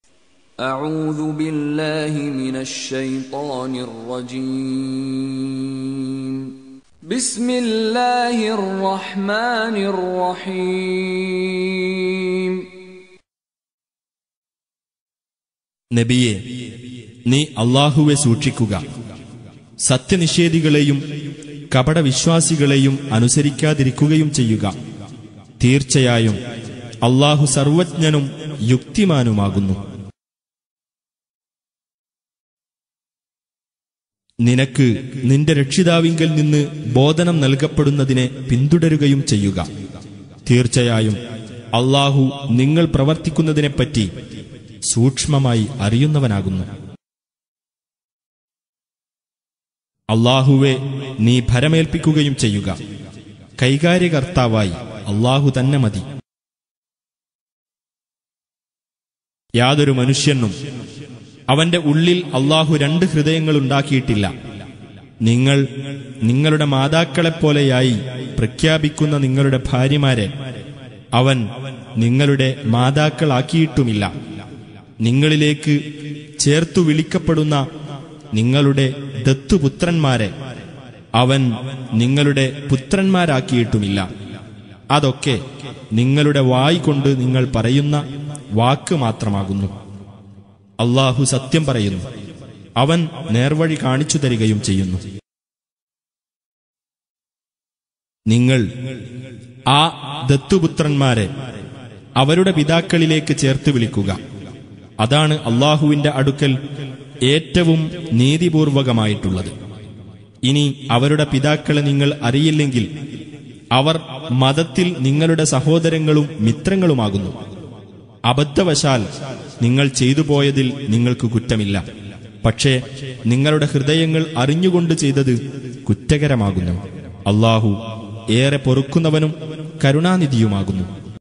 أعوذ بالله من الشيطان الرجيم بسم الله الرحمن الرحيم നബിയെ നീ അള്ളാഹുവെ സൂക്ഷിക്കുക സത്യനിഷേധികളെയും കപടവിശ്വാസികളെയും അനുസരിക്കാതിരിക്കുകയും ചെയ്യുക തീർച്ചയായും അള്ളാഹു സർവജ്ഞനും യുക്തിമാനുമാകുന്നു നിനക്ക് നിന്റെ രക്ഷിതാവിങ്കൽ നിന്ന് ബോധനം നൽകപ്പെടുന്നതിനെ പിന്തുടരുകയും ചെയ്യുക തീർച്ചയായും അള്ളാഹു നിങ്ങൾ പ്രവർത്തിക്കുന്നതിനെപ്പറ്റി സൂക്ഷ്മമായി അറിയുന്നവനാകുന്നു അള്ളാഹുവെ നീ ഭരമേൽപ്പിക്കുകയും ചെയ്യുക കൈകാര്യകർത്താവായി അള്ളാഹു തന്നെ മതി യാതൊരു മനുഷ്യനും അവന്റെ ഉള്ളിൽ അള്ളാഹു രണ്ട് ഹൃദയങ്ങൾ ഉണ്ടാക്കിയിട്ടില്ല നിങ്ങൾ നിങ്ങളുടെ മാതാക്കളെപ്പോലെയായി പ്രഖ്യാപിക്കുന്ന നിങ്ങളുടെ ഭാര്യമാരെ അവൻ നിങ്ങളുടെ മാതാക്കളാക്കിയിട്ടുമില്ല നിങ്ങളിലേക്ക് ചേർത്തു വിളിക്കപ്പെടുന്ന നിങ്ങളുടെ ദത്തുപുത്രന്മാരെ അവൻ നിങ്ങളുടെ പുത്രന്മാരാക്കിയിട്ടുമില്ല അതൊക്കെ നിങ്ങളുടെ വായ് കൊണ്ട് നിങ്ങൾ പറയുന്ന വാക്ക് മാത്രമാകുന്നു അള്ളാഹു സത്യം പറയുന്നു അവൻ നേർവഴി കാണിച്ചു തരികയും ചെയ്യുന്നു നിങ്ങൾ ആ ദത്തുപുത്രന്മാരെ അവരുടെ പിതാക്കളിലേക്ക് ചേർത്ത് വിളിക്കുക അതാണ് അള്ളാഹുവിന്റെ അടുക്കൽ ഏറ്റവും നീതിപൂർവകമായിട്ടുള്ളത് ഇനി അവരുടെ പിതാക്കളെ നിങ്ങൾ അറിയില്ലെങ്കിൽ അവർ മതത്തിൽ നിങ്ങളുടെ സഹോദരങ്ങളും മിത്രങ്ങളുമാകുന്നു അബദ്ധവശാൽ നിങ്ങൾ ചെയ്തു പോയതിൽ നിങ്ങൾക്ക് കുറ്റമില്ല പക്ഷേ നിങ്ങളുടെ ഹൃദയങ്ങൾ അറിഞ്ഞുകൊണ്ട് ചെയ്തത് കുറ്റകരമാകുന്നു അള്ളാഹു ഏറെ പൊറുക്കുന്നവനും കരുണാനിധിയുമാകുന്നു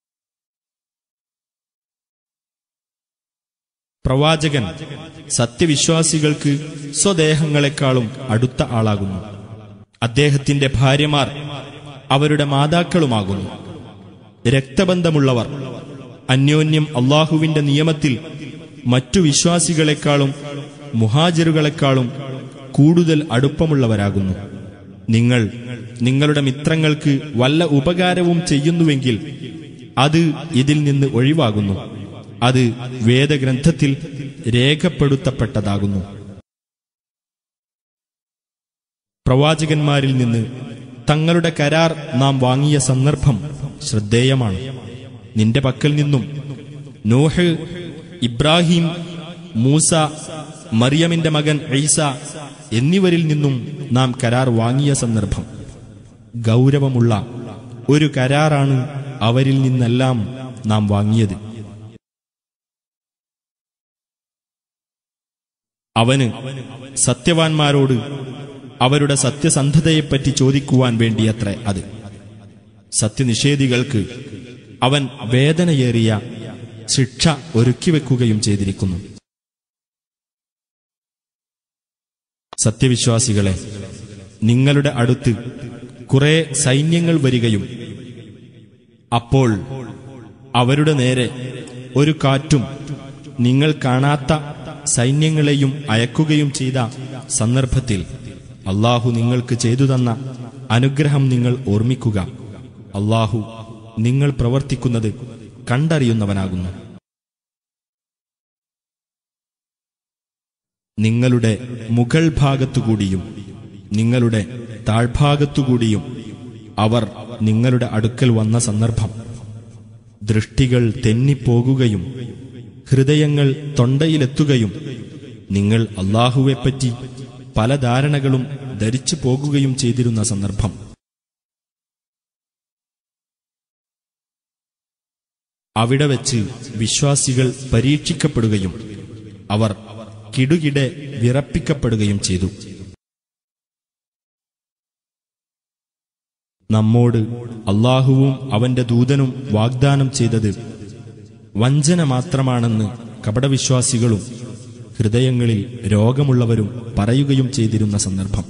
പ്രവാചകൻ സത്യവിശ്വാസികൾക്ക് സ്വദേഹങ്ങളെക്കാളും അടുത്ത ആളാകുന്നു അദ്ദേഹത്തിന്റെ ഭാര്യമാർ അവരുടെ മാതാക്കളുമാകുന്നു രക്തബന്ധമുള്ളവർ അന്യോന്യം അള്ളാഹുവിന്റെ നിയമത്തിൽ മറ്റു വിശ്വാസികളെക്കാളും മുഹാജിറുകളെക്കാളും കൂടുതൽ അടുപ്പമുള്ളവരാകുന്നു നിങ്ങൾ നിങ്ങളുടെ മിത്രങ്ങൾക്ക് വല്ല ഉപകാരവും ചെയ്യുന്നുവെങ്കിൽ അത് ഇതിൽ നിന്ന് ഒഴിവാകുന്നു അത് വേദഗ്രന്ഥത്തിൽ രേഖപ്പെടുത്തപ്പെട്ടതാകുന്നു പ്രവാചകന്മാരിൽ നിന്ന് തങ്ങളുടെ കരാർ നാം വാങ്ങിയ സന്ദർഭം ശ്രദ്ധേയമാണ് നിന്റെ പക്കൽ നിന്നും നോഹ് ഇബ്രാഹിം മൂസ മറിയമിന്റെ മകൻ ഐസ എന്നിവരിൽ നിന്നും നാം കരാർ വാങ്ങിയ സന്ദർഭം ഗൗരവമുള്ള ഒരു കരാറാണ് അവരിൽ നിന്നെല്ലാം നാം വാങ്ങിയത് അവന് സത്യവാൻമാരോട് അവരുടെ സത്യസന്ധതയെപ്പറ്റി ചോദിക്കുവാൻ വേണ്ടിയത്രേ അത് സത്യനിഷേധികൾക്ക് അവൻ വേദനയേറിയ ശിക്ഷ ഒരുക്കിവെക്കുകയും ചെയ്തിരിക്കുന്നു സത്യവിശ്വാസികളെ നിങ്ങളുടെ അടുത്ത് കുറെ സൈന്യങ്ങൾ വരികയും അപ്പോൾ അവരുടെ നേരെ ഒരു കാറ്റും നിങ്ങൾ കാണാത്ത സൈന്യങ്ങളെയും അയക്കുകയും ചെയ്ത സന്ദർഭത്തിൽ അള്ളാഹു നിങ്ങൾക്ക് ചെയ്തു തന്ന അനുഗ്രഹം നിങ്ങൾ ഓർമ്മിക്കുക അള്ളാഹു നിങ്ങൾ പ്രവർത്തിക്കുന്നത് കണ്ടറിയുന്നവനാകുന്നു നിങ്ങളുടെ മുകൾ ഭാഗത്തുകൂടിയും നിങ്ങളുടെ താഴ്ഭാഗത്തുകൂടിയും അവർ നിങ്ങളുടെ അടുക്കൽ വന്ന സന്ദർഭം ദൃഷ്ടികൾ തെന്നിപ്പോകുകയും ഹൃദയങ്ങൾ തൊണ്ടയിലെത്തുകയും നിങ്ങൾ അള്ളാഹുവെപ്പറ്റി പല ധാരണകളും ധരിച്ചു പോകുകയും ചെയ്തിരുന്ന സന്ദർഭം അവിടെ വെച്ച് വിശ്വാസികൾ പരീക്ഷിക്കപ്പെടുകയും അവർ കിടുകിടെ വിറപ്പിക്കപ്പെടുകയും ചെയ്തു നമ്മോട് അള്ളാഹുവും അവന്റെ ദൂതനും വാഗ്ദാനം ചെയ്തത് വഞ്ചന മാത്രമാണെന്ന് കപടവിശ്വാസികളും ഹൃദയങ്ങളിൽ രോഗമുള്ളവരും പറയുകയും ചെയ്തിരുന്ന സന്ദർഭം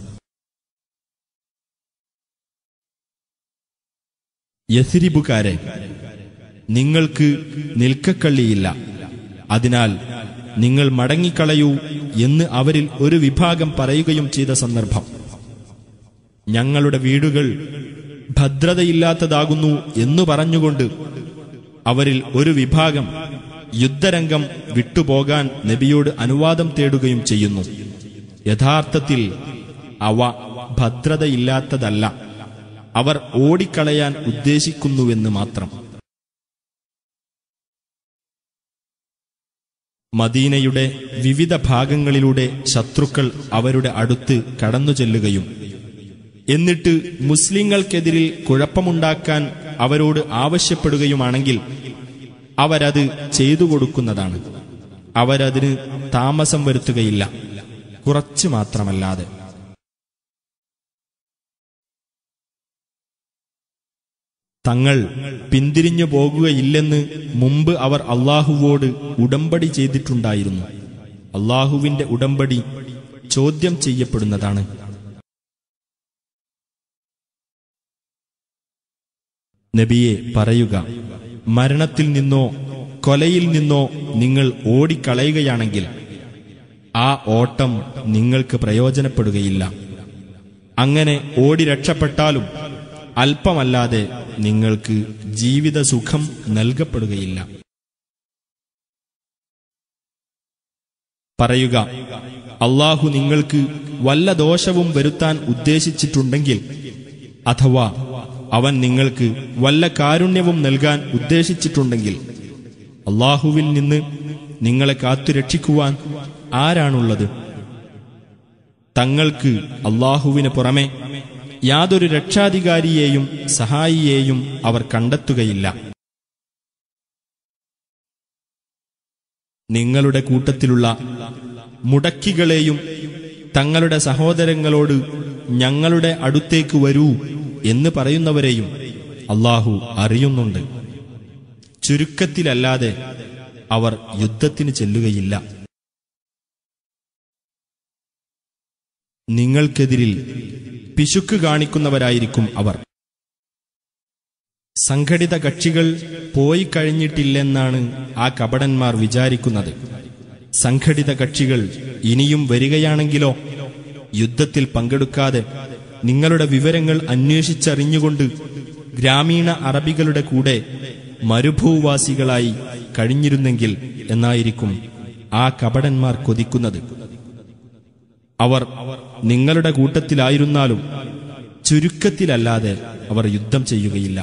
യഥിരിബുകാരെ നിങ്ങൾക്ക് നിൽക്കക്കള്ളിയില്ല അതിനാൽ നിങ്ങൾ മടങ്ങിക്കളയൂ എന്ന് അവരിൽ ഒരു വിഭാഗം പറയുകയും ചെയ്ത സന്ദർഭം ഞങ്ങളുടെ വീടുകൾ ഭദ്രതയില്ലാത്തതാകുന്നു എന്നു പറഞ്ഞുകൊണ്ട് അവരിൽ ഒരു വിഭാഗം യുദ്ധരംഗം വിട്ടുപോകാൻ നബിയോട് അനുവാദം തേടുകയും ചെയ്യുന്നു യഥാർത്ഥത്തിൽ അവ ഭദ്രതയില്ലാത്തതല്ല അവർ ഓടിക്കളയാൻ ഉദ്ദേശിക്കുന്നുവെന്ന് മാത്രം മദീനയുടെ വിവിധ ഭാഗങ്ങളിലൂടെ ശത്രുക്കൾ അവരുടെ അടുത്ത് കടന്നു ചെല്ലുകയും എന്നിട്ട് മുസ്ലിങ്ങൾക്കെതിരിൽ കുഴപ്പമുണ്ടാക്കാൻ അവരോട് ആവശ്യപ്പെടുകയുമാണെങ്കിൽ അവരത് ചെയ്തു കൊടുക്കുന്നതാണ് അവരതിന് താമസം വരുത്തുകയില്ല കുറച്ചു മാത്രമല്ലാതെ തങ്ങൾ പിന്തിരിഞ്ഞു പോകുകയില്ലെന്ന് മുമ്പ് അവർ അള്ളാഹുവോട് ഉടമ്പടി ചെയ്തിട്ടുണ്ടായിരുന്നു അള്ളാഹുവിന്റെ ഉടമ്പടി ചോദ്യം ചെയ്യപ്പെടുന്നതാണ് നബിയെ പറയുക മരണത്തിൽ നിന്നോ കൊലയിൽ നിന്നോ നിങ്ങൾ ഓടിക്കളയുകയാണെങ്കിൽ ആ ഓട്ടം നിങ്ങൾക്ക് പ്രയോജനപ്പെടുകയില്ല അങ്ങനെ ഓടി രക്ഷപ്പെട്ടാലും അല്പമല്ലാതെ നിങ്ങൾക്ക് ജീവിതസുഖം നൽകപ്പെടുകയില്ല പറയുക അള്ളാഹു നിങ്ങൾക്ക് വല്ല ദോഷവും വരുത്താൻ ഉദ്ദേശിച്ചിട്ടുണ്ടെങ്കിൽ അഥവാ അവൻ നിങ്ങൾക്ക് വല്ല കാരുണ്യവും നൽകാൻ ഉദ്ദേശിച്ചിട്ടുണ്ടെങ്കിൽ അള്ളാഹുവിൽ നിന്ന് നിങ്ങളെ കാത്തുരക്ഷിക്കുവാൻ ആരാണുള്ളത് തങ്ങൾക്ക് അള്ളാഹുവിന് പുറമെ യാതൊരു രക്ഷാധികാരിയെയും സഹായിയെയും അവർ കണ്ടെത്തുകയില്ല നിങ്ങളുടെ കൂട്ടത്തിലുള്ള മുടക്കികളെയും തങ്ങളുടെ സഹോദരങ്ങളോട് ഞങ്ങളുടെ അടുത്തേക്ക് വരൂ എന്ന് പറയുന്നവരെയും അള്ളാഹു അറിയുന്നുണ്ട് ചുരുക്കത്തിലല്ലാതെ അവർ യുദ്ധത്തിന് ചെല്ലുകയില്ല നിങ്ങൾക്കെതിരിൽ പിശുക്ക് കാണിക്കുന്നവരായിരിക്കും അവർ സംഘടിത കക്ഷികൾ പോയി കഴിഞ്ഞിട്ടില്ലെന്നാണ് ആ കപടന്മാർ വിചാരിക്കുന്നത് സംഘടിത കക്ഷികൾ ഇനിയും വരികയാണെങ്കിലോ യുദ്ധത്തിൽ പങ്കെടുക്കാതെ നിങ്ങളുടെ വിവരങ്ങൾ അന്വേഷിച്ചറിഞ്ഞുകൊണ്ട് ഗ്രാമീണ അറബികളുടെ കൂടെ മരുഭൂവാസികളായി കഴിഞ്ഞിരുന്നെങ്കിൽ എന്നായിരിക്കും ആ കപടന്മാർ കൊതിക്കുന്നത് അവർ നിങ്ങളുടെ കൂട്ടത്തിലായിരുന്നാലും ചുരുക്കത്തിലല്ലാതെ അവർ യുദ്ധം ചെയ്യുകയില്ല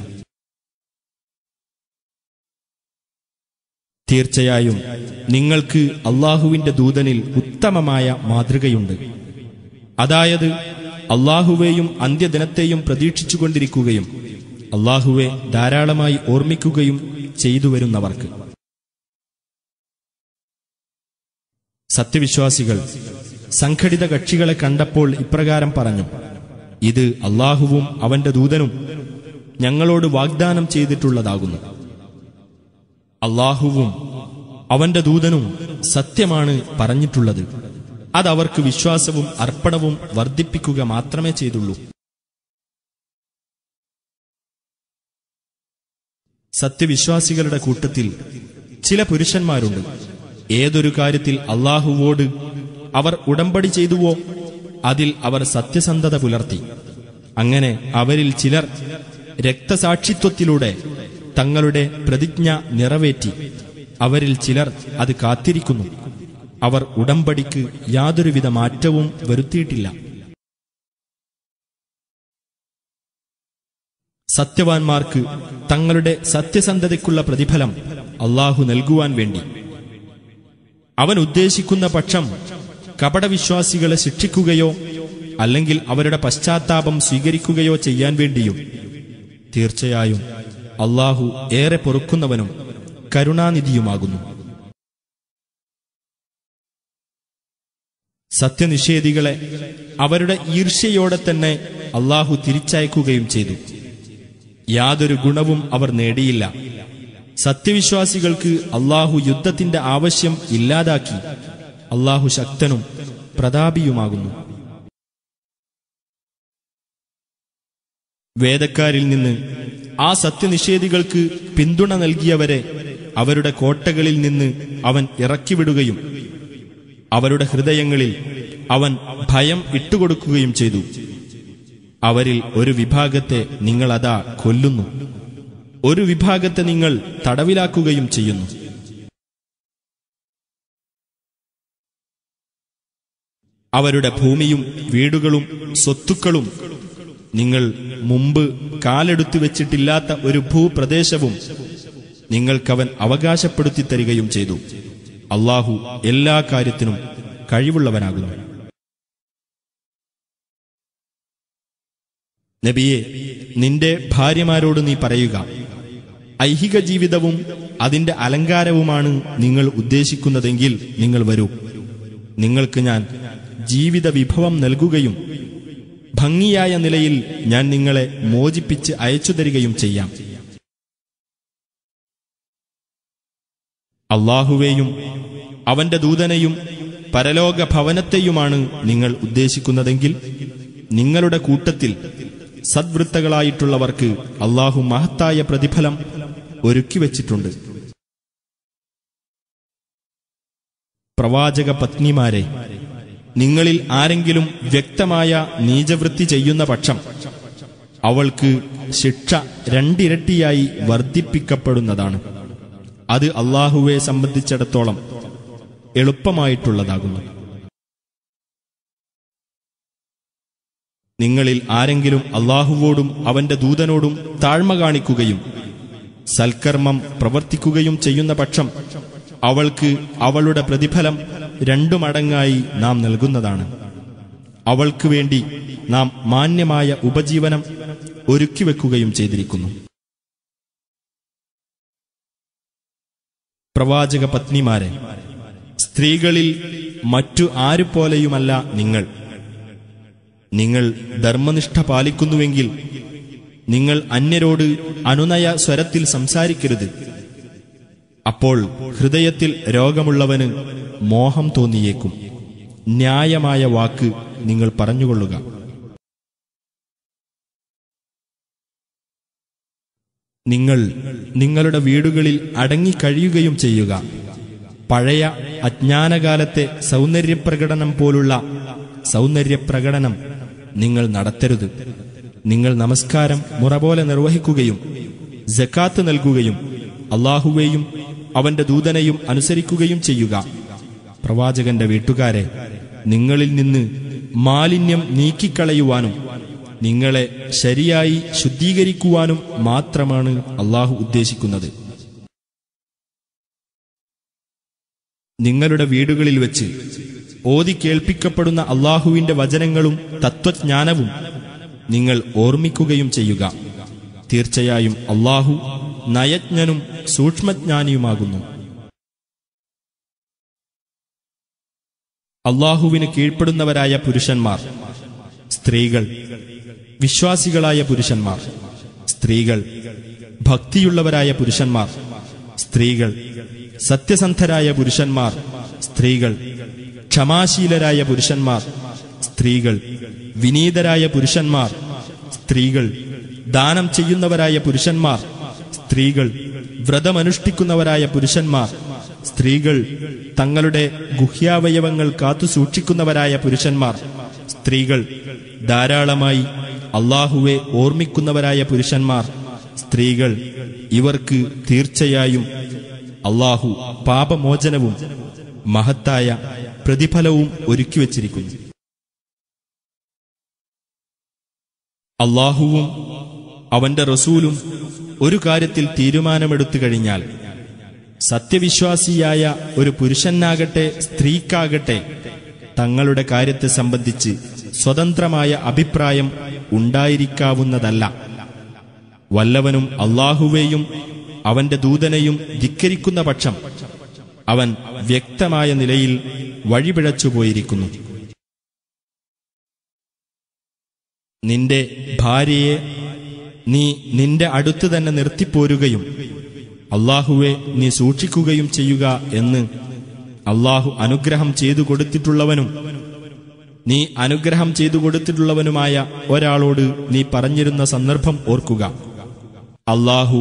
തീർച്ചയായും നിങ്ങൾക്ക് അള്ളാഹുവിന്റെ ദൂതനിൽ ഉത്തമമായ മാതൃകയുണ്ട് അതായത് അള്ളാഹുവേയും അന്ത്യദിനത്തെയും പ്രതീക്ഷിച്ചുകൊണ്ടിരിക്കുകയും അള്ളാഹുവെ ധാരാളമായി ഓർമ്മിക്കുകയും ചെയ്തു വരുന്നവർക്ക് സത്യവിശ്വാസികൾ സംഘടിത കക്ഷികളെ കണ്ടപ്പോൾ ഇപ്രകാരം പറഞ്ഞു ഇത് അള്ളാഹുവും അവന്റെ ദൂതനും ഞങ്ങളോട് വാഗ്ദാനം ചെയ്തിട്ടുള്ളതാകുന്നു അള്ളാഹുവും അവന്റെ ദൂതനും സത്യമാണ് പറഞ്ഞിട്ടുള്ളത് അതവർക്ക് വിശ്വാസവും അർപ്പണവും വർദ്ധിപ്പിക്കുക മാത്രമേ ചെയ്തുള്ളൂ സത്യവിശ്വാസികളുടെ കൂട്ടത്തിൽ ചില പുരുഷന്മാരുണ്ട് ഏതൊരു കാര്യത്തിൽ അള്ളാഹുവോട് അവർ ഉടമ്പടി ചെയ്തുവോ അതിൽ അവർ സത്യസന്ധത പുലർത്തി അങ്ങനെ അവരിൽ ചിലർ രക്തസാക്ഷിത്വത്തിലൂടെ തങ്ങളുടെ പ്രതിജ്ഞ നിറവേറ്റി അവരിൽ ചിലർ അത് കാത്തിരിക്കുന്നു അവർ ഉടമ്പടിക്ക് യാതൊരുവിധ മാറ്റവും വരുത്തിയിട്ടില്ല സത്യവാൻമാർക്ക് തങ്ങളുടെ സത്യസന്ധതയ്ക്കുള്ള പ്രതിഫലം അള്ളാഹു നൽകുവാൻ വേണ്ടി അവൻ ഉദ്ദേശിക്കുന്ന പക്ഷം കപടവിശ്വാസികളെ ശിക്ഷിക്കുകയോ അല്ലെങ്കിൽ അവരുടെ പശ്ചാത്താപം സ്വീകരിക്കുകയോ ചെയ്യാൻ വേണ്ടിയും തീർച്ചയായും അള്ളാഹു ഏറെ പൊറുക്കുന്നവനും കരുണാനിധിയുമാകുന്നു സത്യനിഷേധികളെ അവരുടെ ഈർഷ്യയോടെ തന്നെ അള്ളാഹു തിരിച്ചയക്കുകയും ചെയ്തു യാതൊരു ഗുണവും അവർ നേടിയില്ല സത്യവിശ്വാസികൾക്ക് അള്ളാഹു യുദ്ധത്തിന്റെ ആവശ്യം ഇല്ലാതാക്കി അള്ളാഹു ശക്തനും പ്രതാപിയുമാകുന്നു വേദക്കാരിൽ നിന്ന് ആ സത്യനിഷേധികൾക്ക് പിന്തുണ നൽകിയവരെ അവരുടെ കോട്ടകളിൽ നിന്ന് അവൻ ഇറക്കിവിടുകയും അവരുടെ ഹൃദയങ്ങളിൽ അവൻ ഭയം ഇട്ടുകൊടുക്കുകയും ചെയ്തു അവരിൽ ഒരു വിഭാഗത്തെ നിങ്ങളതാ കൊല്ലുന്നു ഒരു വിഭാഗത്തെ നിങ്ങൾ തടവിലാക്കുകയും ചെയ്യുന്നു അവരുടെ ഭൂമിയും വീടുകളും സ്വത്തുക്കളും നിങ്ങൾ മുമ്പ് കാലെടുത്തു വെച്ചിട്ടില്ലാത്ത ഒരു ഭൂപ്രദേശവും നിങ്ങൾക്കവൻ അവകാശപ്പെടുത്തി തരികയും ചെയ്തു അള്ളാഹു എല്ലാ കാര്യത്തിനും കഴിവുള്ളവനാകുന്നു നബിയെ നിന്റെ ഭാര്യമാരോട് നീ പറയുക ഐഹിക ജീവിതവും അതിന്റെ അലങ്കാരവുമാണ് നിങ്ങൾ ഉദ്ദേശിക്കുന്നതെങ്കിൽ നിങ്ങൾ വരൂ നിങ്ങൾക്ക് ഞാൻ ജീവിത വിഭവം നൽകുകയും ഭംഗിയായ നിലയിൽ ഞാൻ നിങ്ങളെ മോചിപ്പിച്ച് അയച്ചു തരികയും ചെയ്യാം അള്ളാഹുവേയും അവന്റെ ദൂതനെയും പരലോക ഭവനത്തെയുമാണ് നിങ്ങൾ ഉദ്ദേശിക്കുന്നതെങ്കിൽ നിങ്ങളുടെ കൂട്ടത്തിൽ സദ്വൃത്തകളായിട്ടുള്ളവർക്ക് അള്ളാഹു മഹത്തായ പ്രതിഫലം ഒരുക്കി വച്ചിട്ടുണ്ട് പ്രവാചക പത്നിമാരെ നിങ്ങളിൽ ആരെങ്കിലും വ്യക്തമായ നീചവൃത്തി ചെയ്യുന്ന പക്ഷം അവൾക്ക് ശിക്ഷ രണ്ടിരട്ടിയായി വർദ്ധിപ്പിക്കപ്പെടുന്നതാണ് അത് അള്ളാഹുവെ സംബന്ധിച്ചിടത്തോളം എളുപ്പമായിട്ടുള്ളതാകുന്നു നിങ്ങളിൽ ആരെങ്കിലും അള്ളാഹുവോടും അവന്റെ ദൂതനോടും താഴ്മ കാണിക്കുകയും സൽക്കർമ്മം പ്രവർത്തിക്കുകയും ചെയ്യുന്ന പക്ഷം അവൾക്ക് അവളുടെ പ്രതിഫലം രണ്ടു മടങ്ങായി നാം നൽകുന്നതാണ് അവൾക്ക് വേണ്ടി നാം മാന്യമായ ഉപജീവനം ഒരുക്കിവെക്കുകയും ചെയ്തിരിക്കുന്നു പ്രവാചക പത്നിമാരെ സ്ത്രീകളിൽ മറ്റു ആരുപോലെയുമല്ല നിങ്ങൾ നിങ്ങൾ ധർമ്മനിഷ്ഠ പാലിക്കുന്നുവെങ്കിൽ നിങ്ങൾ അന്യരോട് അനുനയ സ്വരത്തിൽ സംസാരിക്കരുത് അപ്പോൾ ഹൃദയത്തിൽ രോഗമുള്ളവന് മോഹം തോന്നിയേക്കും ന്യായമായ വാക്ക് നിങ്ങൾ പറഞ്ഞുകൊള്ളുക നിങ്ങൾ നിങ്ങളുടെ വീടുകളിൽ അടങ്ങിക്കഴിയുകയും ചെയ്യുക പഴയ അജ്ഞാനകാലത്തെ സൗന്ദര്യപ്രകടനം പോലുള്ള സൗന്ദര്യപ്രകടനം നിങ്ങൾ നടത്തരുത് നിങ്ങൾ നമസ്കാരം മുറ പോലെ നിർവഹിക്കുകയും ജക്കാത്ത് നൽകുകയും അള്ളാഹുവേയും അവന്റെ ദൂതനെയും അനുസരിക്കുകയും ചെയ്യുക പ്രവാചകന്റെ വീട്ടുകാരെ നിങ്ങളിൽ നിന്ന് മാലിന്യം നീക്കിക്കളയുവാനും നിങ്ങളെ ശരിയായി ശുദ്ധീകരിക്കുവാനും മാത്രമാണ് അള്ളാഹു ഉദ്ദേശിക്കുന്നത് നിങ്ങളുടെ വീടുകളിൽ വെച്ച് ഓതി കേൾപ്പിക്കപ്പെടുന്ന അള്ളാഹുവിന്റെ വചനങ്ങളും തത്വജ്ഞാനവും നിങ്ങൾ ഓർമ്മിക്കുകയും ചെയ്യുക തീർച്ചയായും അള്ളാഹു നയജ്ഞനും സൂക്ഷ്മജ്ഞാനിയുമാകുന്നു അള്ളാഹുവിന് കീഴ്പ്പെടുന്നവരായ പുരുഷന്മാർ സ്ത്രീകൾ വിശ്വാസികളായ പുരുഷന്മാർ സ്ത്രീകൾ ഭക്തിയുള്ളവരായ പുരുഷന്മാർ സ്ത്രീകൾ സത്യസന്ധരായ പുരുഷന്മാർ സ്ത്രീകൾ ക്ഷമാശീലരായ പുരുഷന്മാർ സ്ത്രീകൾ വിനീതരായ പുരുഷന്മാർ സ്ത്രീകൾ ദാനം ചെയ്യുന്നവരായ പുരുഷന്മാർ സ്ത്രീകൾ വ്രതമനുഷ്ഠിക്കുന്നവരായ പുരുഷന്മാർ സ്ത്രീകൾ തങ്ങളുടെ ഗുഹ്യാവയവങ്ങൾ കാത്തു സൂക്ഷിക്കുന്നവരായ പുരുഷന്മാർ സ്ത്രീകൾ ധാരാളമായി അള്ളാഹുവെ ഓർമ്മിക്കുന്നവരായ പുരുഷന്മാർ സ്ത്രീകൾ ഇവർക്ക് തീർച്ചയായും അള്ളാഹു പാപമോചനവും മഹത്തായ പ്രതിഫലവും ഒരുക്കിവച്ചിരിക്കുന്നു അള്ളാഹുവും അവന്റെ റസൂലും ഒരു കാര്യത്തിൽ തീരുമാനമെടുത്തു കഴിഞ്ഞാൽ സത്യവിശ്വാസിയായ ഒരു പുരുഷനാകട്ടെ സ്ത്രീക്കാകട്ടെ തങ്ങളുടെ കാര്യത്തെ സംബന്ധിച്ച് സ്വതന്ത്രമായ അഭിപ്രായം ഉണ്ടായിരിക്കാവുന്നതല്ല വല്ലവനും അള്ളാഹുവേയും അവന്റെ ദൂതനെയും ധിക്കരിക്കുന്ന പക്ഷം അവൻ വ്യക്തമായ നിലയിൽ വഴിപിഴച്ചുപോയിരിക്കുന്നു നിന്റെ ഭാര്യയെ നീ നിന്റെ അടുത്ത് തന്നെ നിർത്തിപ്പോരുകയും അള്ളാഹുവെ നീ സൂക്ഷിക്കുകയും ചെയ്യുക എന്ന് അള്ളാഹു അനുഗ്രഹം ചെയ്തു കൊടുത്തിട്ടുള്ളവനും നീ അനുഗ്രഹം ചെയ്തു കൊടുത്തിട്ടുള്ളവനുമായ ഒരാളോട് നീ പറഞ്ഞിരുന്ന സന്ദർഭം ഓർക്കുക അള്ളാഹു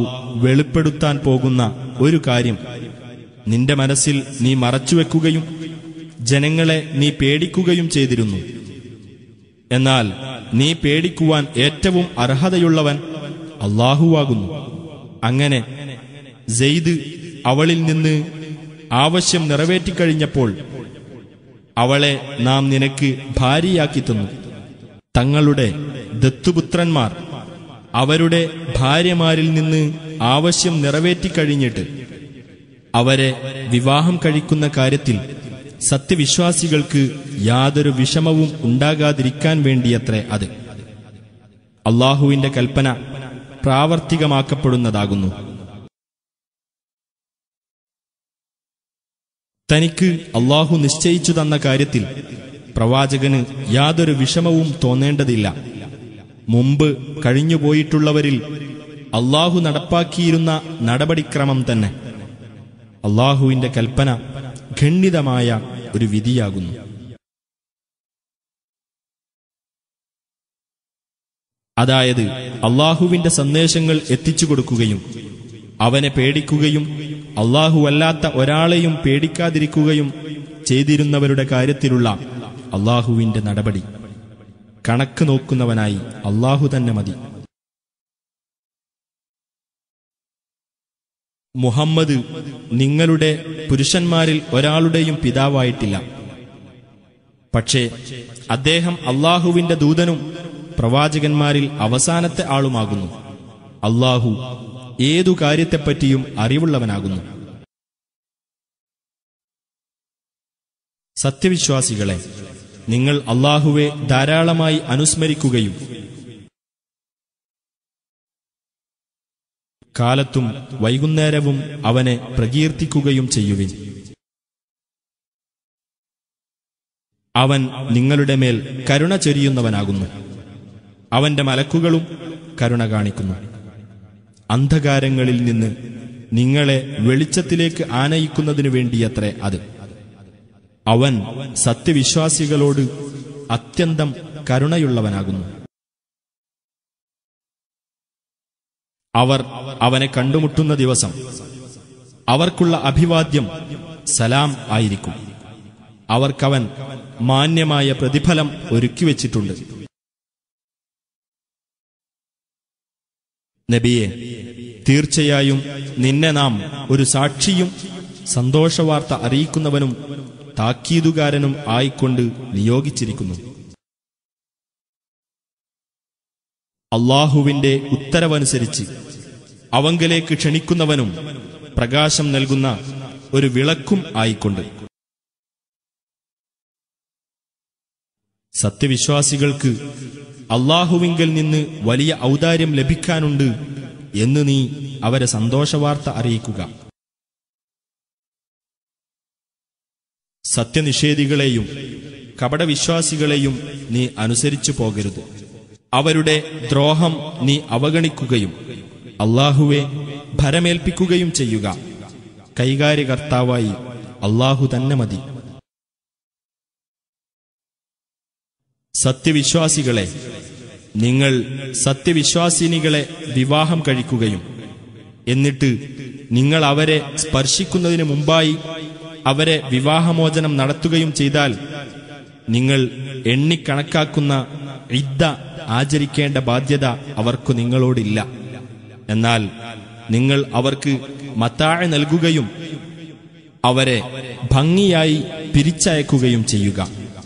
വെളിപ്പെടുത്താൻ പോകുന്ന ഒരു കാര്യം നിന്റെ മനസ്സിൽ നീ മറച്ചുവെക്കുകയും ജനങ്ങളെ നീ പേടിക്കുകയും ചെയ്തിരുന്നു എന്നാൽ നീ പേടിക്കുവാൻ ഏറ്റവും അർഹതയുള്ളവൻ അള്ളാഹുവാകുന്നു അങ്ങനെ സെയ്ദ് അവളിൽ നിന്ന് ആവശ്യം നിറവേറ്റിക്കഴിഞ്ഞപ്പോൾ അവളെ നാം നിനക്ക് ഭാര്യയാക്കി തന്നു തങ്ങളുടെ ദത്തുപുത്രന്മാർ അവരുടെ ഭാര്യമാരിൽ നിന്ന് ആവശ്യം നിറവേറ്റിക്കഴിഞ്ഞിട്ട് അവരെ വിവാഹം കഴിക്കുന്ന കാര്യത്തിൽ സത്യവിശ്വാസികൾക്ക് യാതൊരു വിഷമവും ഉണ്ടാകാതിരിക്കാൻ വേണ്ടിയത്രേ അത് അള്ളാഹുവിന്റെ കൽപ്പന പ്രാവർത്തികമാക്കപ്പെടുന്നതാകുന്നു തനിക്ക് അള്ളാഹു നിശ്ചയിച്ചു തന്ന കാര്യത്തിൽ പ്രവാചകന് യാതൊരു വിഷമവും തോന്നേണ്ടതില്ല മുമ്പ് കഴിഞ്ഞുപോയിട്ടുള്ളവരിൽ അള്ളാഹു നടപ്പാക്കിയിരുന്ന നടപടിക്രമം തന്നെ അള്ളാഹുവിന്റെ കൽപ്പന ഖണ്ഡിതമായ ഒരു വിധിയാകുന്നു അതായത് അള്ളാഹുവിന്റെ സന്ദേശങ്ങൾ എത്തിച്ചു കൊടുക്കുകയും അവനെ പേടിക്കുകയും അല്ലാത്ത ഒരാളെയും പേടിക്കാതിരിക്കുകയും ചെയ്തിരുന്നവരുടെ കാര്യത്തിലുള്ള അള്ളാഹുവിന്റെ നടപടി കണക്ക് നോക്കുന്നവനായി അള്ളാഹു തന്നെ മതി മുഹമ്മദ് നിങ്ങളുടെ പുരുഷന്മാരിൽ ഒരാളുടെയും പിതാവായിട്ടില്ല പക്ഷേ അദ്ദേഹം അള്ളാഹുവിന്റെ ദൂതനും പ്രവാചകന്മാരിൽ അവസാനത്തെ ആളുമാകുന്നു അള്ളാഹു ഏതു കാര്യത്തെപ്പറ്റിയും അറിവുള്ളവനാകുന്നു സത്യവിശ്വാസികളെ നിങ്ങൾ അള്ളാഹുവെ ധാരാളമായി അനുസ്മരിക്കുകയും കാലത്തും വൈകുന്നേരവും അവനെ പ്രകീർത്തിക്കുകയും ചെയ്യുവിൻ അവൻ നിങ്ങളുടെ മേൽ കരുണ ചൊരിയുന്നവനാകുന്നു അവന്റെ മലക്കുകളും കരുണ കാണിക്കുന്നു അന്ധകാരങ്ങളിൽ നിന്ന് നിങ്ങളെ വെളിച്ചത്തിലേക്ക് ആനയിക്കുന്നതിനു വേണ്ടിയത്രേ അത് അവൻ സത്യവിശ്വാസികളോട് അത്യന്തം കരുണയുള്ളവനാകുന്നു അവർ അവനെ കണ്ടുമുട്ടുന്ന ദിവസം അവർക്കുള്ള അഭിവാദ്യം സലാം ആയിരിക്കും അവർക്കവൻ മാന്യമായ പ്രതിഫലം ഒരുക്കിവെച്ചിട്ടുണ്ട് നബിയെ തീർച്ചയായും നിന്നെ നാം ഒരു സാക്ഷിയും സന്തോഷവാർത്ത അറിയിക്കുന്നവനും താക്കീതുകാരനും ആയിക്കൊണ്ട് നിയോഗിച്ചിരിക്കുന്നു അള്ളാഹുവിന്റെ ഉത്തരവനുസരിച്ച് അവങ്കലേക്ക് ക്ഷണിക്കുന്നവനും പ്രകാശം നൽകുന്ന ഒരു വിളക്കും ആയിക്കൊണ്ട് സത്യവിശ്വാസികൾക്ക് അള്ളാഹുവിങ്കൽ നിന്ന് വലിയ ഔദാര്യം ലഭിക്കാനുണ്ട് എന്ന് നീ അവരെ സന്തോഷവാർത്ത അറിയിക്കുക സത്യനിഷേധികളെയും കപടവിശ്വാസികളെയും നീ അനുസരിച്ചു പോകരുത് അവരുടെ ദ്രോഹം നീ അവഗണിക്കുകയും അള്ളാഹുവെ ഭരമേൽപ്പിക്കുകയും ചെയ്യുക കൈകാര്യകർത്താവായി അള്ളാഹു തന്നെ മതി സത്യവിശ്വാസികളെ നിങ്ങൾ സത്യവിശ്വാസിനികളെ വിവാഹം കഴിക്കുകയും എന്നിട്ട് നിങ്ങൾ അവരെ സ്പർശിക്കുന്നതിന് മുമ്പായി അവരെ വിവാഹമോചനം നടത്തുകയും ചെയ്താൽ നിങ്ങൾ എണ്ണിക്കണക്കാക്കുന്ന ഇദ്ദ ആചരിക്കേണ്ട ബാധ്യത അവർക്കു നിങ്ങളോടില്ല എന്നാൽ നിങ്ങൾ അവർക്ക് മത്താഴ നൽകുകയും അവരെ ഭംഗിയായി പിരിച്ചയക്കുകയും ചെയ്യുക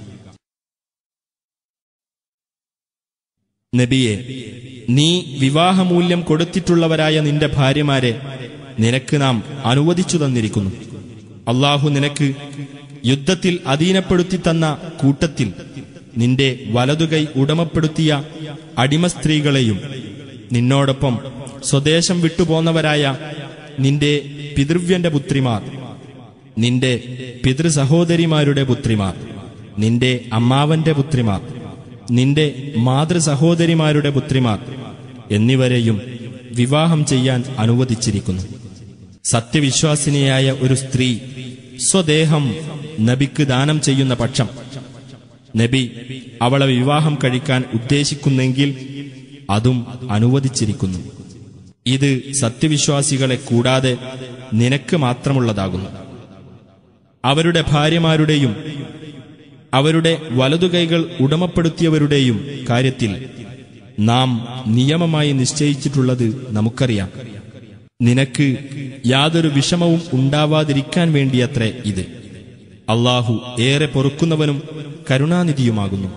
നബിയെ നീ വിവാഹമൂല്യം കൊടുത്തിട്ടുള്ളവരായ നിന്റെ ഭാര്യമാരെ നിനക്ക് നാം അനുവദിച്ചു തന്നിരിക്കുന്നു അള്ളാഹു നിനക്ക് യുദ്ധത്തിൽ അധീനപ്പെടുത്തി തന്ന കൂട്ടത്തിൽ നിന്റെ വലതുകൈ ഉടമപ്പെടുത്തിയ അടിമ സ്ത്രീകളെയും നിന്നോടൊപ്പം സ്വദേശം വിട്ടുപോന്നവരായ നിന്റെ പിതൃവ്യന്റെ പുത്രിമാർ നിന്റെ പിതൃസഹോദരിമാരുടെ പുത്രിമാർ നിന്റെ അമ്മാവന്റെ പുത്രിമാർ നിന്റെ മാതൃസഹോദരിമാരുടെ പുത്രിമാർ എന്നിവരെയും വിവാഹം ചെയ്യാൻ അനുവദിച്ചിരിക്കുന്നു സത്യവിശ്വാസിനിയായ ഒരു സ്ത്രീ സ്വദേഹം നബിക്ക് ദാനം ചെയ്യുന്ന പക്ഷം നബി അവളെ വിവാഹം കഴിക്കാൻ ഉദ്ദേശിക്കുന്നെങ്കിൽ അതും അനുവദിച്ചിരിക്കുന്നു ഇത് സത്യവിശ്വാസികളെ കൂടാതെ നിനക്ക് മാത്രമുള്ളതാകുന്നു അവരുടെ ഭാര്യമാരുടെയും അവരുടെ വലതുകൈകൾ ഉടമപ്പെടുത്തിയവരുടെയും കാര്യത്തിൽ നാം നിയമമായി നിശ്ചയിച്ചിട്ടുള്ളത് നമുക്കറിയാം നിനക്ക് യാതൊരു വിഷമവും ഉണ്ടാവാതിരിക്കാൻ വേണ്ടിയത്രേ ഇത് അള്ളാഹു ഏറെ പൊറുക്കുന്നവനും കരുണാനിധിയുമാകുന്നു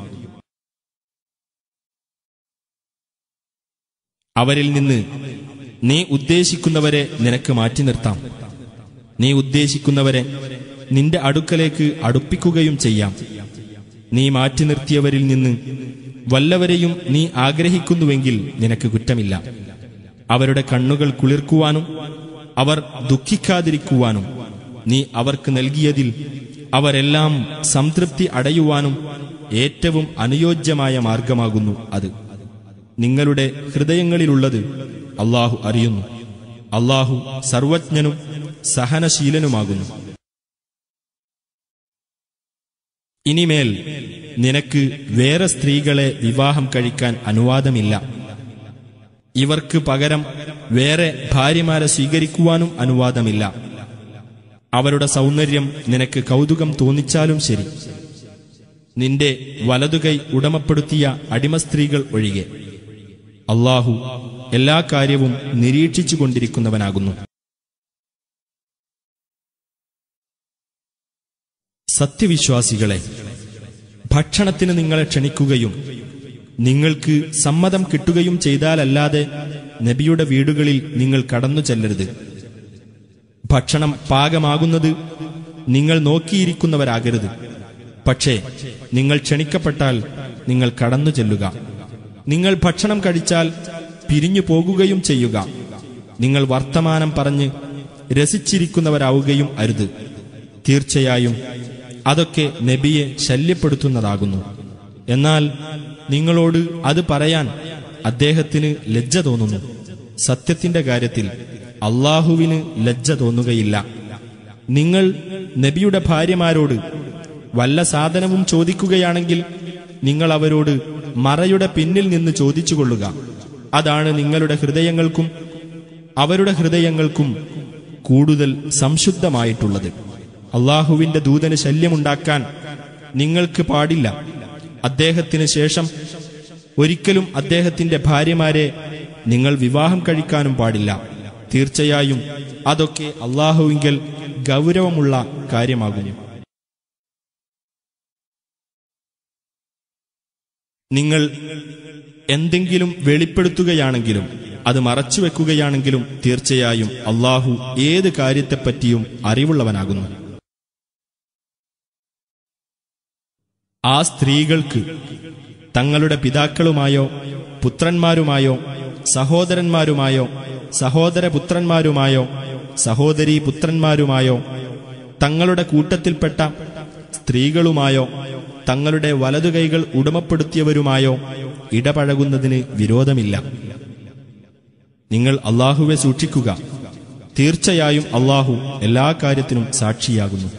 അവരിൽ നിന്ന് നീ ഉദ്ദേശിക്കുന്നവരെ നിനക്ക് മാറ്റി നിർത്താം നീ ഉദ്ദേശിക്കുന്നവരെ നിന്റെ അടുക്കലേക്ക് അടുപ്പിക്കുകയും ചെയ്യാം നീ മാറ്റി നിർത്തിയവരിൽ നിന്ന് വല്ലവരെയും നീ ആഗ്രഹിക്കുന്നുവെങ്കിൽ നിനക്ക് കുറ്റമില്ല അവരുടെ കണ്ണുകൾ കുളിർക്കുവാനും അവർ ദുഃഖിക്കാതിരിക്കുവാനും നീ അവർക്ക് നൽകിയതിൽ അവരെല്ലാം സംതൃപ്തി അടയുവാനും ഏറ്റവും അനുയോജ്യമായ മാർഗമാകുന്നു അത് നിങ്ങളുടെ ഹൃദയങ്ങളിലുള്ളത് അള്ളാഹു അറിയുന്നു അള്ളാഹു സർവജ്ഞനും സഹനശീലനുമാകുന്നു ഇനിമേൽ നിനക്ക് വേറെ സ്ത്രീകളെ വിവാഹം കഴിക്കാൻ അനുവാദമില്ല ഇവർക്ക് പകരം വേറെ ഭാര്യമാരെ സ്വീകരിക്കുവാനും അനുവാദമില്ല അവരുടെ സൗന്ദര്യം നിനക്ക് കൗതുകം തോന്നിച്ചാലും ശരി നിന്റെ വലതുകൈ ഉടമപ്പെടുത്തിയ അടിമസ്ത്രീകൾ ഒഴികെ അള്ളാഹു എല്ലാ കാര്യവും നിരീക്ഷിച്ചുകൊണ്ടിരിക്കുന്നവനാകുന്നു സത്യവിശ്വാസികളെ ഭക്ഷണത്തിന് നിങ്ങളെ ക്ഷണിക്കുകയും നിങ്ങൾക്ക് സമ്മതം കിട്ടുകയും ചെയ്താലല്ലാതെ നബിയുടെ വീടുകളിൽ നിങ്ങൾ കടന്നു ചെല്ലരുത് ഭക്ഷണം പാകമാകുന്നത് നിങ്ങൾ നോക്കിയിരിക്കുന്നവരാകരുത് പക്ഷേ നിങ്ങൾ ക്ഷണിക്കപ്പെട്ടാൽ നിങ്ങൾ കടന്നു ചെല്ലുക നിങ്ങൾ ഭക്ഷണം കഴിച്ചാൽ പിരിഞ്ഞു പോകുകയും ചെയ്യുക നിങ്ങൾ വർത്തമാനം പറഞ്ഞ് രസിച്ചിരിക്കുന്നവരാവുകയും അരുത് തീർച്ചയായും അതൊക്കെ നബിയെ ശല്യപ്പെടുത്തുന്നതാകുന്നു എന്നാൽ നിങ്ങളോട് അത് പറയാൻ അദ്ദേഹത്തിന് ലജ്ജ തോന്നുന്നു സത്യത്തിന്റെ കാര്യത്തിൽ അള്ളാഹുവിന് ലജ്ജ തോന്നുകയില്ല നിങ്ങൾ നബിയുടെ ഭാര്യമാരോട് വല്ല സാധനവും ചോദിക്കുകയാണെങ്കിൽ നിങ്ങൾ അവരോട് മറയുടെ പിന്നിൽ നിന്ന് ചോദിച്ചുകൊള്ളുക അതാണ് നിങ്ങളുടെ ഹൃദയങ്ങൾക്കും അവരുടെ ഹൃദയങ്ങൾക്കും കൂടുതൽ സംശുദ്ധമായിട്ടുള്ളത് അള്ളാഹുവിന്റെ ദൂതന് ശല്യമുണ്ടാക്കാൻ നിങ്ങൾക്ക് പാടില്ല അദ്ദേഹത്തിന് ശേഷം ഒരിക്കലും അദ്ദേഹത്തിന്റെ ഭാര്യമാരെ നിങ്ങൾ വിവാഹം കഴിക്കാനും പാടില്ല തീർച്ചയായും അതൊക്കെ അള്ളാഹുവിങ്കൽ ഗൗരവമുള്ള കാര്യമാകുന്നു നിങ്ങൾ എന്തെങ്കിലും വെളിപ്പെടുത്തുകയാണെങ്കിലും അത് മറച്ചുവെക്കുകയാണെങ്കിലും തീർച്ചയായും അള്ളാഹു ഏത് കാര്യത്തെപ്പറ്റിയും അറിവുള്ളവനാകുന്നു ആ സ്ത്രീകൾക്ക് തങ്ങളുടെ പിതാക്കളുമായോ പുത്രന്മാരുമായോ സഹോദരന്മാരുമായോ സഹോദരപുത്രന്മാരുമായോ സഹോദരീ പുത്രന്മാരുമായോ തങ്ങളുടെ കൂട്ടത്തിൽപ്പെട്ട സ്ത്രീകളുമായോ തങ്ങളുടെ വലതുകൈകൾ ഉടമപ്പെടുത്തിയവരുമായോ ഇടപഴകുന്നതിന് വിരോധമില്ല നിങ്ങൾ അള്ളാഹുവെ സൂക്ഷിക്കുക തീർച്ചയായും അള്ളാഹു എല്ലാ കാര്യത്തിനും സാക്ഷിയാകുന്നു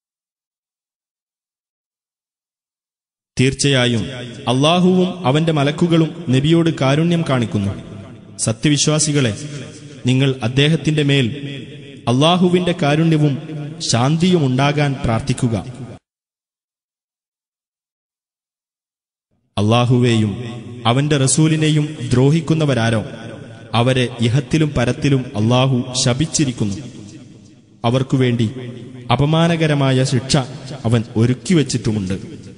തീർച്ചയായും അള്ളാഹുവും അവന്റെ മലക്കുകളും നബിയോട് കാരുണ്യം കാണിക്കുന്നു സത്യവിശ്വാസികളെ നിങ്ങൾ അദ്ദേഹത്തിന്റെ മേൽ അള്ളാഹുവിന്റെ കാരുണ്യവും ശാന്തിയും ഉണ്ടാകാൻ പ്രാർത്ഥിക്കുക അള്ളാഹുവേയും അവന്റെ റസൂലിനെയും ദ്രോഹിക്കുന്നവരാരോ അവരെ ഇഹത്തിലും പരത്തിലും അള്ളാഹു ശപിച്ചിരിക്കുന്നു അവർക്കുവേണ്ടി അപമാനകരമായ ശിക്ഷ അവൻ ഒരുക്കിവച്ചിട്ടുമുണ്ട്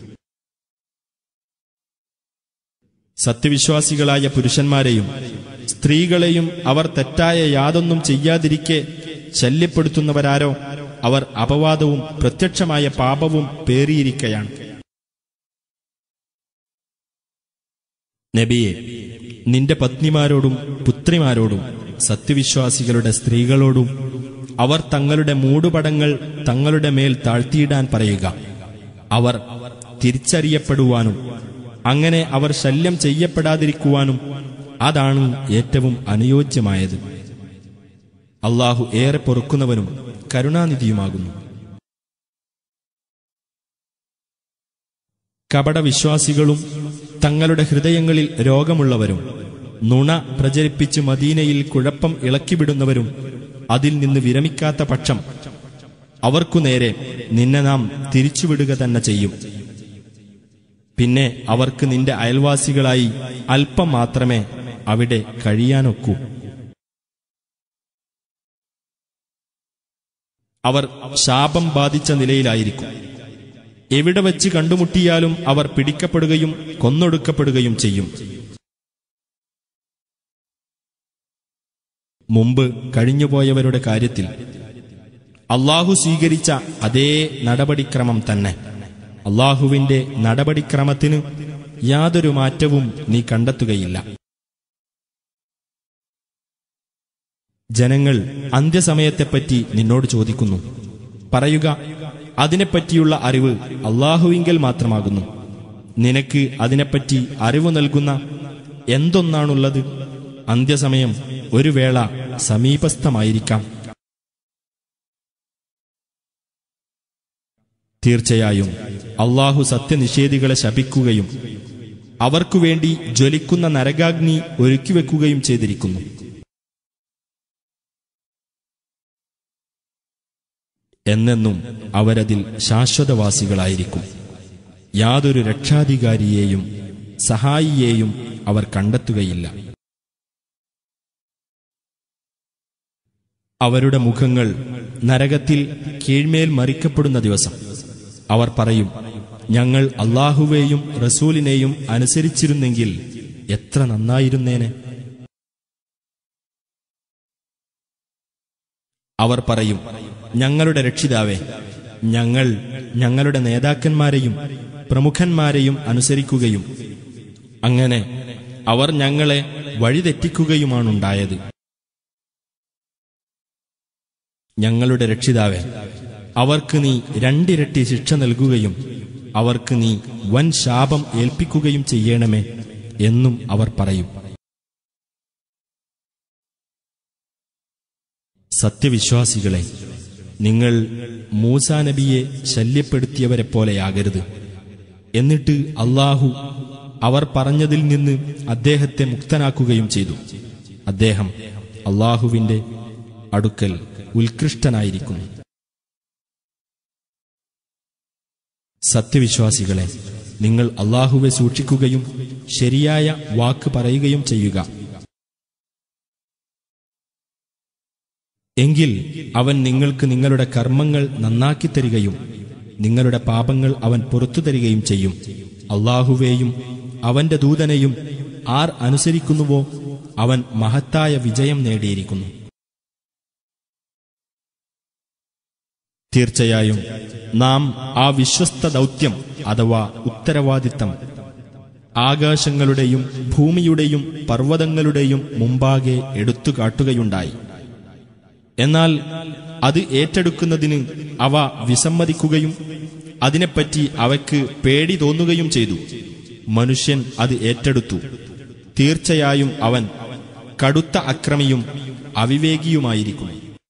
സത്യവിശ്വാസികളായ പുരുഷന്മാരെയും സ്ത്രീകളെയും അവർ തെറ്റായ യാതൊന്നും ചെയ്യാതിരിക്കെ ശല്യപ്പെടുത്തുന്നവരാരോ അവർ അപവാദവും പ്രത്യക്ഷമായ പാപവും പേറിയിരിക്കയാണ് നബിയെ നിന്റെ പത്നിമാരോടും പുത്രിമാരോടും സത്യവിശ്വാസികളുടെ സ്ത്രീകളോടും അവർ തങ്ങളുടെ മൂടുപടങ്ങൾ തങ്ങളുടെ മേൽ താഴ്ത്തിയിടാൻ പറയുക അവർ തിരിച്ചറിയപ്പെടുവാനും അങ്ങനെ അവർ ശല്യം ചെയ്യപ്പെടാതിരിക്കുവാനും അതാണ് ഏറ്റവും അനുയോജ്യമായത് അള്ളാഹു ഏറെ പൊറുക്കുന്നവനും കരുണാനിധിയുമാകുന്നു കപടവിശ്വാസികളും തങ്ങളുടെ ഹൃദയങ്ങളിൽ രോഗമുള്ളവരും നുണ പ്രചരിപ്പിച്ച് മദീനയിൽ കുഴപ്പം ഇളക്കിവിടുന്നവരും അതിൽ നിന്ന് വിരമിക്കാത്ത പക്ഷം അവർക്കു നേരെ നിന്നെ നാം തിരിച്ചുവിടുക തന്നെ ചെയ്യും പിന്നെ അവർക്ക് നിന്റെ അയൽവാസികളായി അല്പം മാത്രമേ അവിടെ കഴിയാനൊക്കൂ അവർ ശാപം ബാധിച്ച നിലയിലായിരിക്കും എവിടെ വെച്ച് കണ്ടുമുട്ടിയാലും അവർ പിടിക്കപ്പെടുകയും കൊന്നൊടുക്കപ്പെടുകയും ചെയ്യും മുമ്പ് കഴിഞ്ഞുപോയവരുടെ കാര്യത്തിൽ അള്ളാഹു സ്വീകരിച്ച അതേ നടപടിക്രമം തന്നെ അള്ളാഹുവിന്റെ നടപടിക്രമത്തിന് യാതൊരു മാറ്റവും നീ കണ്ടെത്തുകയില്ല ജനങ്ങൾ അന്ത്യസമയത്തെപ്പറ്റി നിന്നോട് ചോദിക്കുന്നു പറയുക അതിനെപ്പറ്റിയുള്ള അറിവ് അള്ളാഹുവിങ്കൽ മാത്രമാകുന്നു നിനക്ക് അതിനെപ്പറ്റി അറിവ് നൽകുന്ന എന്തൊന്നാണുള്ളത് അന്ത്യസമയം ഒരു വേള സമീപസ്ഥമായിരിക്കാം തീർച്ചയായും അള്ളാഹു സത്യനിഷേധികളെ ശപിക്കുകയും അവർക്കുവേണ്ടി ജ്വലിക്കുന്ന നരകാഗ്നി ഒരുക്കിവെക്കുകയും ചെയ്തിരിക്കുന്നു എന്നെന്നും അവരതിൽ ശാശ്വതവാസികളായിരിക്കും യാതൊരു രക്ഷാധികാരിയെയും സഹായിയെയും അവർ കണ്ടെത്തുകയില്ല അവരുടെ മുഖങ്ങൾ നരകത്തിൽ കീഴ്മേൽ മറിക്കപ്പെടുന്ന ദിവസം അവർ പറയും ഞങ്ങൾ അള്ളാഹുവേയും റസൂലിനെയും അനുസരിച്ചിരുന്നെങ്കിൽ എത്ര നന്നായിരുന്നേനെ അവർ പറയും ഞങ്ങളുടെ രക്ഷിതാവേ ഞങ്ങൾ ഞങ്ങളുടെ നേതാക്കന്മാരെയും പ്രമുഖന്മാരെയും അനുസരിക്കുകയും അങ്ങനെ അവർ ഞങ്ങളെ വഴിതെറ്റിക്കുകയുമാണുണ്ടായത് ഞങ്ങളുടെ രക്ഷിതാവേ അവർക്ക് നീ രണ്ടിരട്ടി ശിക്ഷ നൽകുകയും അവർക്ക് നീ വൻ ശാപം ഏൽപ്പിക്കുകയും ചെയ്യണമേ എന്നും അവർ പറയും സത്യവിശ്വാസികളെ നിങ്ങൾ മൂസാ നബിയെ ശല്യപ്പെടുത്തിയവരെപ്പോലെയാകരുത് എന്നിട്ട് അള്ളാഹു അവർ പറഞ്ഞതിൽ നിന്ന് അദ്ദേഹത്തെ മുക്തനാക്കുകയും ചെയ്തു അദ്ദേഹം അള്ളാഹുവിന്റെ അടുക്കൽ ഉത്കൃഷ്ടനായിരിക്കുന്നു സത്യവിശ്വാസികളെ നിങ്ങൾ അള്ളാഹുവെ സൂക്ഷിക്കുകയും ശരിയായ വാക്ക് പറയുകയും ചെയ്യുക എങ്കിൽ അവൻ നിങ്ങൾക്ക് നിങ്ങളുടെ കർമ്മങ്ങൾ നന്നാക്കി തരികയും നിങ്ങളുടെ പാപങ്ങൾ അവൻ പുറത്തു തരികയും ചെയ്യും അള്ളാഹുവേയും അവന്റെ ദൂതനെയും ആർ അനുസരിക്കുന്നുവോ അവൻ മഹത്തായ വിജയം നേടിയിരിക്കുന്നു തീർച്ചയായും നാം ആ വിശ്വസ്ത ദൗത്യം അഥവാ ഉത്തരവാദിത്തം ആകാശങ്ങളുടെയും ഭൂമിയുടെയും പർവ്വതങ്ങളുടെയും മുമ്പാകെ എടുത്തു കാട്ടുകയുണ്ടായി എന്നാൽ അത് ഏറ്റെടുക്കുന്നതിന് അവ വിസമ്മതിക്കുകയും അതിനെപ്പറ്റി അവയ്ക്ക് പേടി തോന്നുകയും ചെയ്തു മനുഷ്യൻ അത് ഏറ്റെടുത്തു തീർച്ചയായും അവൻ കടുത്ത അക്രമിയും അവിവേകിയുമായിരിക്കും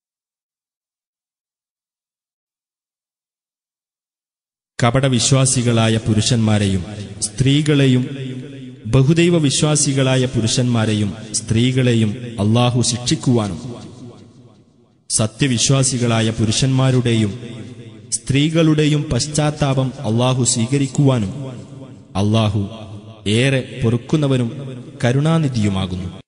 കപടവിശ്വാസികളായ പുരുഷന്മാരെയും സ്ത്രീകളെയും ബഹുദൈവ വിശ്വാസികളായ പുരുഷന്മാരെയും സ്ത്രീകളെയും അള്ളാഹു ശിക്ഷിക്കുവാനും സത്യവിശ്വാസികളായ പുരുഷന്മാരുടെയും സ്ത്രീകളുടെയും പശ്ചാത്താപം അള്ളാഹു സ്വീകരിക്കുവാനും അള്ളാഹു ഏറെ പൊറുക്കുന്നവനും കരുണാനിധിയുമാകുന്നു